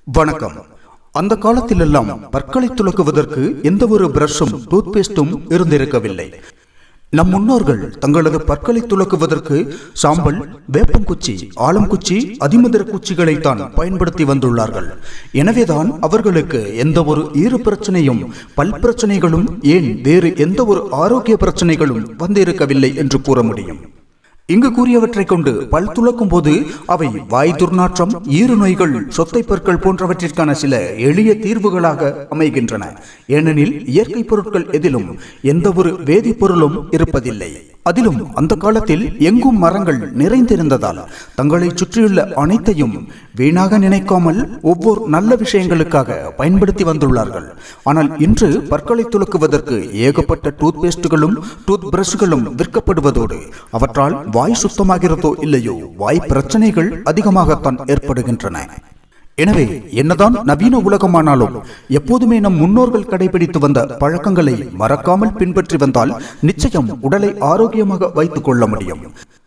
வணக்கம் அந்த காலத்திலெல்லாம் பற்களை துலக்குவதற்கு எந்த ஒரு பிரஷும் டூத்பேஸ்டும் இருந்திருக்கவில்லை நம் முன்னோர்கள் தங்களது பற்களை துலக்குவதற்கு சாம்பல் வேப்பங்குச்சி ஆலங்குச்சி அதிமதுர குச்சிகளைத்தான் பயன்படுத்தி வந்துள்ளார்கள் எனவேதான் அவர்களுக்கு எந்த ஒரு ஈறு பிரச்சனையும் பல் பிரச்சனைகளும் ஏன் வேறு எந்த ஒரு ஆரோக்கிய பிரச்சனைகளும் வந்திருக்கவில்லை என்று கூற முடியும் இங்கு கூறியவற்றை கொண்டு பல் துலக்கும் போது அவை வாய் துர்நாற்றம் ஈறு நோய்கள் சொத்தை பற்கள் போன்றவற்றிற்கான சில எளிய தீர்வுகளாக அமைகின்றன ஏனெனில் இயற்கை பொருட்கள் எதிலும் எந்த ஒரு வேதிப்பொருளும் இருப்பதில்லை அதிலும் அந்த காலத்தில் எங்கும் மரங்கள் நிறைந்திருந்ததால் தங்களை சுற்றியுள்ள அனைத்தையும் வீணாக நினைக்காமல் ஒவ்வொரு நல்ல விஷயங்களுக்காக பயன்படுத்தி வந்துள்ளார்கள் ஆனால் இன்று பற்களை துலக்குவதற்கு ஏகப்பட்ட டூத் பேஸ்டுகளும் டூத் பிரஷ்களும் விற்கப்படுவதோடு அவற்றால் வாய் சுத்தமாகிறதோ இல்லையோ வாய் பிரச்சனைகள் அதிகமாகத்தான் ஏற்படுகின்றன எனவே என்னதான் நவீன உலகமானாலும் எப்போதுமே நம் முன்னோர்கள் கடைபிடித்து வந்த பழக்கங்களை மறக்காமல் பின்பற்றி வந்தால் நிச்சயம் உடலை ஆரோக்கியமாக வைத்துக் கொள்ள முடியும்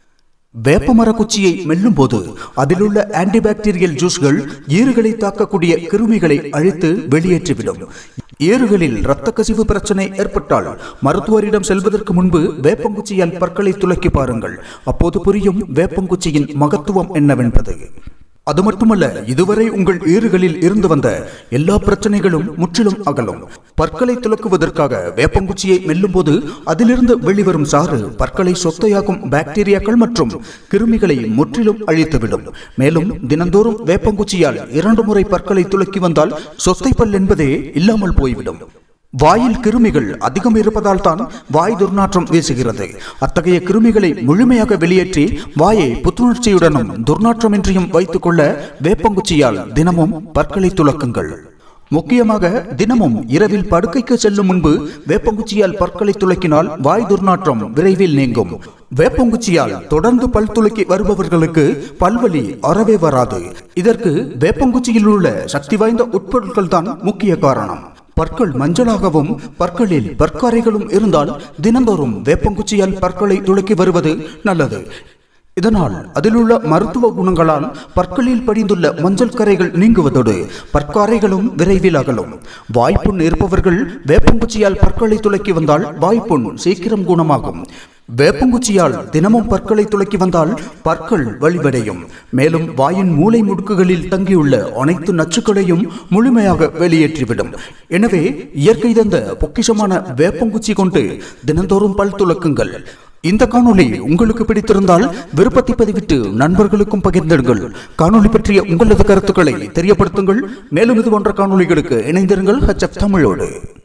வேப்பமர குச்சியை மெல்லும் போது அதிலுள்ள ஆன்டிபாக்டீரியல் ஜூஸ்கள் ஈறுகளை தாக்கக்கூடிய கிருமிகளை அழித்து வெளியேற்றிவிடும் ஈறுகளில் இரத்த கசிவு பிரச்சனை ஏற்பட்டால் மருத்துவரிடம் செல்வதற்கு முன்பு வேப்பங்குச்சியால் பற்களை துலக்கி பாருங்கள் அப்போது புரியும் வேப்பங்குச்சியின் மகத்துவம் என்னவென்பது அது மட்டுமல்ல இதுவரை உங்கள் ஈறுகளில் இருந்து வந்த எல்லா பிரச்சனைகளும் முற்றிலும் அகலும் பற்களை துலக்குவதற்காக வேப்பங்குச்சியை மெல்லும் போது அதிலிருந்து வெளிவரும் சாறு பற்களை சொத்தையாக்கும் பாக்டீரியாக்கள் மற்றும் கிருமிகளை முற்றிலும் அழித்துவிடும் மேலும் தினந்தோறும் வேப்பங்குச்சியால் இரண்டு முறை பற்களை துலக்கி வந்தால் சொத்தை பல் என்பதே இல்லாமல் போய்விடும் வாயில் கிருமிகள் அதிகம் இருப்பதால் தான் வாய் துர்நாற்றம் வீசுகிறது அத்தகைய கிருமிகளை முழுமையாக வெளியேற்றி வாயை புத்துணர்ச்சியுடனும் துர்நாற்றமின்றியும் வைத்துக் கொள்ள வேப்பங்குச்சியால் தினமும் பற்களை துலக்குங்கள் முக்கியமாக தினமும் இரவில் படுக்கைக்கு செல்லும் முன்பு வேப்பங்குச்சியால் பற்களை துலக்கினால் வாய் துர்நாற்றம் விரைவில் நீங்கும் வேப்பங்குச்சியால் தொடர்ந்து பல் துலக்கி வருபவர்களுக்கு பல்வலி அறவே வராது இதற்கு வேப்பங்குச்சியில் உள்ள சக்தி வாய்ந்த உட்பொருட்கள் தான் முக்கிய காரணம் பற்கள் மஞ்சளாகவும் பற்களில் பற்காரைகளும் இருந்தால் தினந்தோறும் வேப்பங்குச்சியால் பற்களை துளக்கி வருவது நல்லது இதனால் அதிலுள்ள மருத்துவ குணங்களால் பற்களில் படிந்துள்ள மஞ்சள் கரைகள் நீங்குவதோடு பற்காரைகளும் விரைவில் அகலும் வாய்ப்புண் இருப்பவர்கள் வேப்பங்குச்சியால் பற்களை துளக்கி வந்தால் வாய்ப்புண் சீக்கிரம் குணமாகும் வேப்பங்குச்சியால் தினமும் பற்களை துளக்கி வந்தால் பற்கள் வழிவடையும் மேலும் வாயின் மூளை முடுக்குகளில் தங்கியுள்ள அனைத்து நச்சுக்களையும் முழுமையாக வெளியேற்றிவிடும் எனவே இயற்கை தந்த பொக்கிஷமான வேப்பங்குச்சி கொண்டு தினந்தோறும் பல் துளக்குங்கள் இந்த காணொளி உங்களுக்கு பிடித்திருந்தால் விருப்பத்தை பதிவிட்டு நண்பர்களுக்கும் பகிர்ந்திடுங்கள் காணொளி பற்றிய உங்களது கருத்துக்களை தெரியப்படுத்துங்கள் மேலும் இது போன்ற காணொளிகளுக்கு இணைந்திருங்கள் ஹச்எஃப் தமிழோடு